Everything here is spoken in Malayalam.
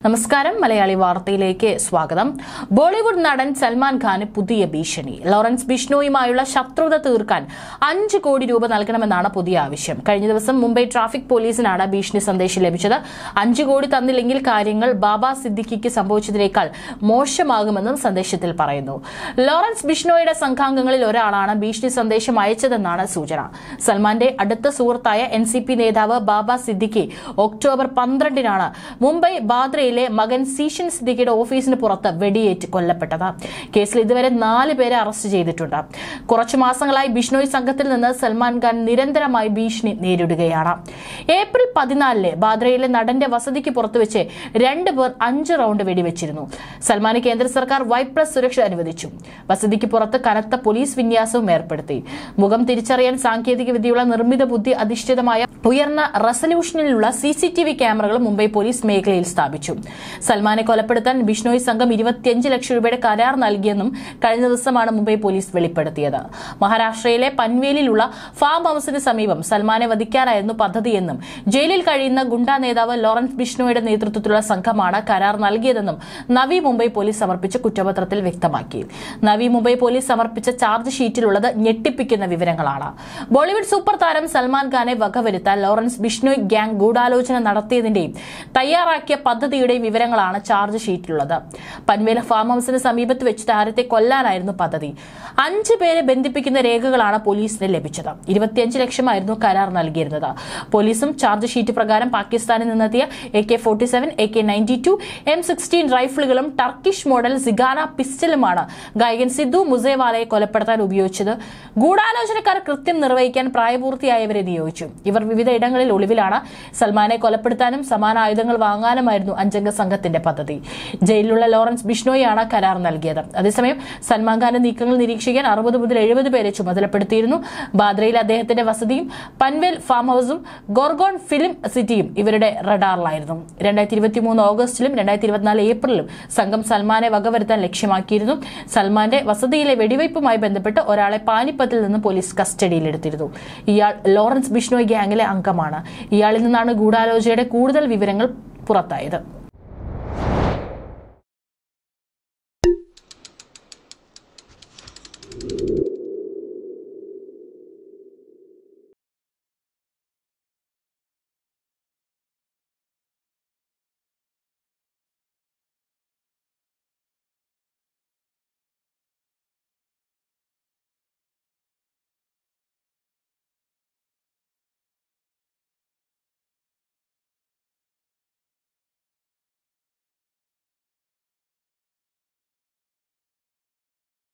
നമസ്കാരം മലയാളി വാർത്തയിലേക്ക് സ്വാഗതം ബോളിവുഡ് നടൻ സൽമാൻ ഖാന് പുതിയ ഭീഷണി ലോറൻസ് ബിഷ്ണോയുമായുള്ള ശത്രുത തീർക്കാൻ അഞ്ച് കോടി രൂപ നൽകണമെന്നാണ് പുതിയ ആവശ്യം കഴിഞ്ഞ ദിവസം മുംബൈ ട്രാഫിക് പോലീസിനാണ് ഭീഷണി സന്ദേശം ലഭിച്ചത് അഞ്ച് കോടി തന്നില്ലെങ്കിൽ കാര്യങ്ങൾ ബാബ സിദ്ദിഖിക്ക് സംഭവിച്ചതിനേക്കാൾ മോശമാകുമെന്നും സന്ദേശത്തിൽ പറയുന്നു ലോറൻസ് ബിഷ്ണോയുടെ സംഘാംഗങ്ങളിൽ ഒരാളാണ് ഭീഷണി സന്ദേശം അയച്ചതെന്നാണ് സൂചന സൽമാന്റെ അടുത്ത സുഹൃത്തായ എൻ സി പി നേതാവ് ബാബ സിദ്ദിഖി ഒക്ടോബർ പന്ത്രണ്ടിനാണ് മുംബൈ ബാദ്രയിലെ മകൻ സീഷൻ സിദ്ദിഖിയുടെ ഓഫീസിന് പുറത്ത് വെടിയേറ്റ് കൊല്ലപ്പെട്ടത് കേസിൽ ഇതുവരെ നാല് പേരെ അറസ്റ്റ് ചെയ്തിട്ടുണ്ട് കുറച്ചു മാസങ്ങളായി ബിഷ്ണോയ് സംഘത്തിൽ നിന്ന് സൽമാൻ ഖാൻ നിരന്തരമായി ഭീഷണി നേരിടുകയാണ് ഏപ്രിൽ പതിനാലിന് ബാദ്രയിലെ നടന്റെ വസതിക്ക് പുറത്തുവെച്ച് രണ്ട് പേർ അഞ്ച് റൗണ്ട് വെടിവെച്ചിരുന്നു സൽമാന് കേന്ദ്ര സർക്കാർ വൈപ്രസ് സുരക്ഷ അനുവദിച്ചു വസതിക്ക് പുറത്ത് കനത്ത പോലീസ് വിന്യാസവും ഏർപ്പെടുത്തി മുഖം തിരിച്ചറിയാൻ സാങ്കേതിക വിദ്യയുള്ള നിർമ്മിത ബുദ്ധി അധിഷ്ഠിതമായ ഉയർന്ന റെസല്യൂഷനിലുള്ള സി സി ടി വി ക്യാമറകൾ മുംബൈ പോലീസ് മേഖലയിൽ സ്ഥാപിച്ചു സൽമാനെ കൊലപ്പെടുത്താൻ ബിഷ്ണോയ് സംഘം ഇരുപത്തിയഞ്ച് ലക്ഷം രൂപയുടെ കരാർ നൽകിയെന്നും കഴിഞ്ഞ ദിവസമാണ് മുംബൈ പോലീസ് വെളിപ്പെടുത്തിയത് മഹാരാഷ്ട്രയിലെ പൻവേലിലുള്ള ഫാം ഹൌസിന് സമീപം സൽമാനെ വധിക്കാനായിരുന്നു പദ്ധതിയെന്നും ജയിലിൽ കഴിയുന്ന ഗുണ്ടാ നേതാവ് ലോറൻസ് ബിഷ്ണോയുടെ നേതൃത്വത്തിലുള്ള സംഘമാണ് കരാർ നൽകിയതെന്നും നവി മുംബൈ പോലീസ് സമർപ്പിച്ച കുറ്റപത്രത്തിൽ വ്യക്തമാക്കി നവി മുംബൈ പോലീസ് സമർപ്പിച്ച ചാർജ് ഷീറ്റിലുള്ളത് ഞെട്ടിപ്പിക്കുന്ന വിവരങ്ങളാണ് ബോളിവുഡ് സൂപ്പർ താരം സൽമാൻ ഖാനെ വകവരുത്താൻ ലോറൻസ് ബിഷ്ണോയ് ഗ്യാങ് ഗൂഢാലോചന നടത്തിയതിന്റെയും തയ്യാറാക്കിയ പദ്ധതിയുടെയും വിവരങ്ങളാണ് ചാർജ് ഷീറ്റിലുള്ളത് പൻവേല ഫാം ഹൌസിന് സമീപത്ത് വെച്ച് താരത്തെ കൊല്ലാനായിരുന്നു പദ്ധതി അഞ്ച് പേരെ ബന്ധിപ്പിക്കുന്ന രേഖകളാണ് പോലീസിന് ലഭിച്ചത് ഇരുപത്തിയഞ്ച് ലക്ഷമായിരുന്നു കരാർ നൽകിയിരുന്നത് പോലീസും ചാർജ് ഷീറ്റ് പ്രകാരം പാകിസ്ഥാനിൽ നിന്നെത്തിയ A K forty seven A K ninety two M sixteen റൈഫിളുകളും ടർക്കിഷ് മോഡൽ സിഗാന പിസ്റ്റലുമാണ് ഗായകൻ സിദ്ധു മുസേവാലയെ കൊലപ്പെടുത്താൻ ഉപയോഗിച്ചത് ഗൂഢാലോചനക്കാർ കൃത്യം നിർവഹിക്കാൻ പ്രായപൂർത്തിയായവരെ നിയോഗിച്ചു ഇവർ വിവിധ ഇടങ്ങളിൽ ഒളിവിലാണ് സൽമാനെ കൊലപ്പെടുത്താനും സമാന ആയുധങ്ങൾ വാങ്ങാനുമായിരുന്നു അഞ്ചംഗ സംഘത്തിന്റെ പദ്ധതി ജയിലിലുള്ള ലോറൻസ് ബിഷ്ണോയാണ് കരാർ നൽകിയത് അതേസമയം സൽമാൻ ഖാന്റെ നീക്കങ്ങൾ നിരീക്ഷിക്കാൻ അറുപത് മുതൽ എഴുപത് പേരെ ചുമതലപ്പെടുത്തിയിരുന്നു ബാദ്രയിൽ അദ്ദേഹത്തിന്റെ വസതിയും പൻവേൽ ഫാം ഹൌസും ഗോർഗോൺ ഫിലിം സിറ്റിയും ഇവരുടെ റഡാറിലായിരുന്നു രണ്ടായിരത്തി ഇരുപത്തി മൂന്ന് ഓഗസ്റ്റിലും രണ്ടായിരത്തി ഇരുപത്തിനാല് ഏപ്രിലും സംഘം സൽമാനെ വകവരുത്താൻ ലക്ഷ്യമാക്കിയിരുന്നു സൽമാന്റെ വസതിയിലെ വെടിവയ്പുമായി ബന്ധപ്പെട്ട് ഒരാളെ പാനിപ്പത്തിൽ നിന്ന് പോലീസ് കസ്റ്റഡിയിലെടുത്തിരുന്നു ഇയാൾ ലോറൻസ് ബിഷ്ണോയ് ഗ്യാങ്ങിലെ അംഗമാണ് ഇയാളിൽ നിന്നാണ് ഗൂഢാലോചനയുടെ കൂടുതൽ വിവരങ്ങൾ പുറത്തായത്